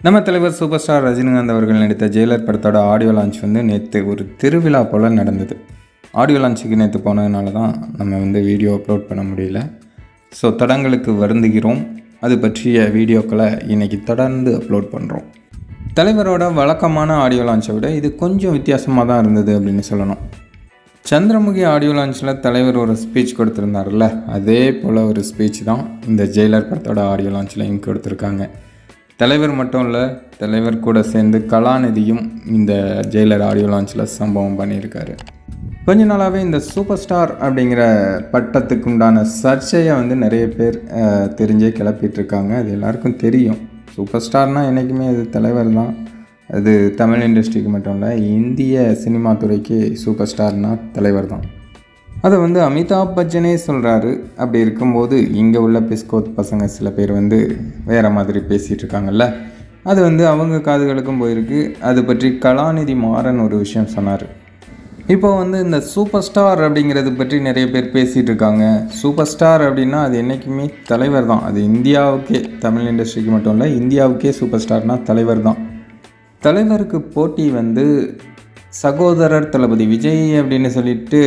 நம்ம தலைவர் super star Rajinikanth அவர்கள் நடித்த ஜெயிலர் படத்தோட ஆடியோ லான்ச் வந்து நேற்று ஒரு திருவிழா போல் நடந்தது ஆடியோ லான்ச்சுக்கு நேற்று போனதுனால தான் நம்ம வந்து வீடியோ அப்லோட் பண்ண முடியல ஸோ தடங்களுக்கு வருந்துகிறோம் அது பற்றிய வீடியோக்களை இன்றைக்கி தொடர்ந்து அப்லோட் பண்ணுறோம் தலைவரோட வழக்கமான ஆடியோ லான்ச்சை விட இது கொஞ்சம் வித்தியாசமாக தான் இருந்தது அப்படின்னு சொல்லணும் சந்திரமுகி ஆடியோ லான்ச்சில் தலைவர் ஒரு ஸ்பீச் கொடுத்துருந்தார்ல அதே போல் ஒரு ஸ்பீச் தான் இந்த ஜெயிலர் படத்தோட ஆடியோ லான்ச்லையும் கொடுத்துருக்காங்க தலைவர் மட்டும் இல்லை தலைவர் கூட சேர்ந்து கலாநிதியும் இந்த ஜெயிலர் ஆடியோ லான்ச்சில் சம்பவம் பண்ணியிருக்காரு கொஞ்ச நாளாகவே இந்த சூப்பர் ஸ்டார் அப்படிங்கிற பட்டத்துக்கு உண்டான சர்ச்சையை வந்து நிறைய பேர் அஹ், தெரிஞ்சே கிளப்பிட்டு இருக்காங்க அது எல்லாருக்கும் தெரியும் சூப்பர் ஸ்டார்னால் என்றைக்குமே அது தலைவர் தான் அது தமிழ் இண்டஸ்ட்ரிக்கு மட்டும் இல்லை இந்திய சினிமா துறைக்கு சூப்பர் ஸ்டார்னால் தலைவர் தான் அதை வந்து அமிதாப் பச்சனே சொல்கிறாரு அப்படி இருக்கும்போது இங்கே உள்ள பிஸ்கோத் பசங்க சில பேர் வந்து வேறு மாதிரி பேசிகிட்டு இருக்காங்கல்ல அது வந்து அவங்க காதுகளுக்கும் போயிருக்கு அது பற்றி கலாநிதி மாறன் ஒரு விஷயம் சொன்னார் இப்போ வந்து இந்த சூப்பர் ஸ்டார் அப்படிங்கிறது பற்றி நிறைய பேர் பேசிகிட்டு இருக்காங்க சூப்பர் ஸ்டார் அப்படின்னா அது என்றைக்குமே தலைவர் தான் அது இந்தியாவுக்கே தமிழ் இண்டஸ்ட்ரிக்கு மட்டும் இல்லை இந்தியாவுக்கே சூப்பர் ஸ்டார்னால் தலைவர் தான் தலைவருக்கு போட்டி வந்து சகோதரர் தளபதி விஜய் அப்படின்னு சொல்லிட்டு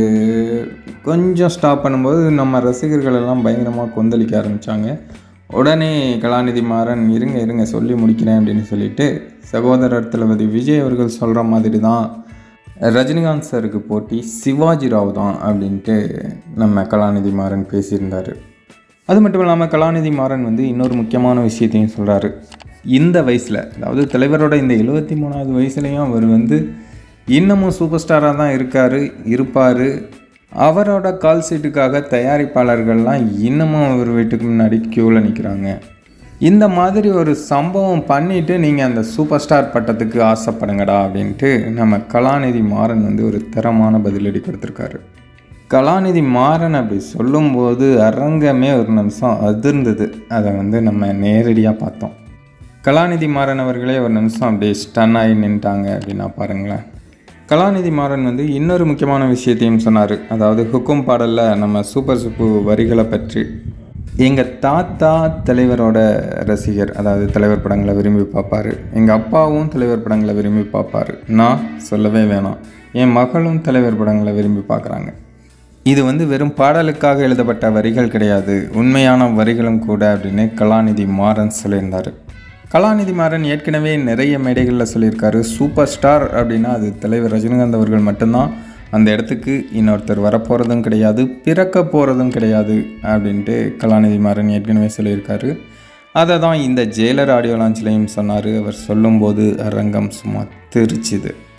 கொஞ்சம் ஸ்டாப் பண்ணும்போது நம்ம ரசிகர்கள் எல்லாம் பயங்கரமாக கொந்தளிக்க ஆரம்பித்தாங்க உடனே கலாநிதி மாறன் இருங்க இருங்க சொல்லி முடிக்கிறேன் அப்படின்னு சொல்லிட்டு சகோதரர் தளபதி விஜய் அவர்கள் சொல்கிற மாதிரி தான் ரஜினிகாந்த் சாருக்கு போட்டி சிவாஜி ராவ் தான் அப்படின்ட்டு நம்ம கலாநிதி மாறன் பேசியிருந்தார் அது மட்டும் இல்லாமல் கலாநிதி மாறன் வந்து இன்னொரு முக்கியமான விஷயத்தையும் சொல்கிறாரு இந்த வயசில் அதாவது தலைவரோட இந்த எழுபத்தி மூணாவது வயசுலேயும் அவர் வந்து இன்னமும் சூப்பர் ஸ்டாராக தான் இருக்கார் இருப்பார் அவரோட கால் சீட்டுக்காக தயாரிப்பாளர்கள்லாம் இன்னமும் அவர் வீட்டுக்கு முன்னாடி க்யூவில் நிற்கிறாங்க இந்த மாதிரி ஒரு சம்பவம் பண்ணிவிட்டு நீங்கள் அந்த சூப்பர் ஸ்டார் பட்டத்துக்கு ஆசைப்படுங்கடா அப்படின்ட்டு நம்ம கலாநிதி மாறன் வந்து ஒரு தரமான பதிலடி கொடுத்துருக்காரு கலாநிதி மாறன் அப்படி சொல்லும்போது அரங்கமே ஒரு நிமிஷம் அதிர்ந்தது அதை வந்து நம்ம நேரடியாக பார்த்தோம் கலாநிதி மாறன் அவர்களே ஒரு நிமிஷம் அப்படியே ஸ்டன் ஆகி நின்ட்டாங்க அப்படின்னா பாருங்களேன் கலாநிதி மாறன் வந்து இன்னொரு முக்கியமான விஷயத்தையும் சொன்னார் அதாவது ஹுக்கும் பாடலில் நம்ம சூப்பர் சுப்பு வரிகளை பற்றி எங்கள் தாத்தா தலைவரோட ரசிகர் அதாவது தலைவர் படங்களை விரும்பி பார்ப்பாரு எங்கள் அப்பாவும் தலைவர் படங்களை விரும்பி பார்ப்பாரு நான் சொல்லவே வேணாம் என் மகளும் தலைவர் படங்களை விரும்பி பார்க்குறாங்க இது வந்து வெறும் பாடலுக்காக எழுதப்பட்ட வரிகள் கிடையாது உண்மையான வரிகளும் கூட அப்படின்னு கலாநிதி மாறன் சொல்லியிருந்தார் கலாநிதி மாறன் ஏற்கனவே நிறைய மேடைகளில் சொல்லியிருக்காரு சூப்பர் ஸ்டார் அப்படின்னா அது தலைவர் ரஜினிகாந்த் அவர்கள் மட்டும்தான் அந்த இடத்துக்கு இன்னொருத்தர் வரப்போகிறதும் கிடையாது பிறக்க போகிறதும் கிடையாது அப்படின்ட்டு கலாநிதி மாறன் ஏற்கனவே சொல்லியிருக்காரு அதை தான் இந்த ஜெயிலர் ஆடியோ லான்ச்லேயும் சொன்னார் அவர் சொல்லும்போது அரங்கம் சும்மா திருச்சுது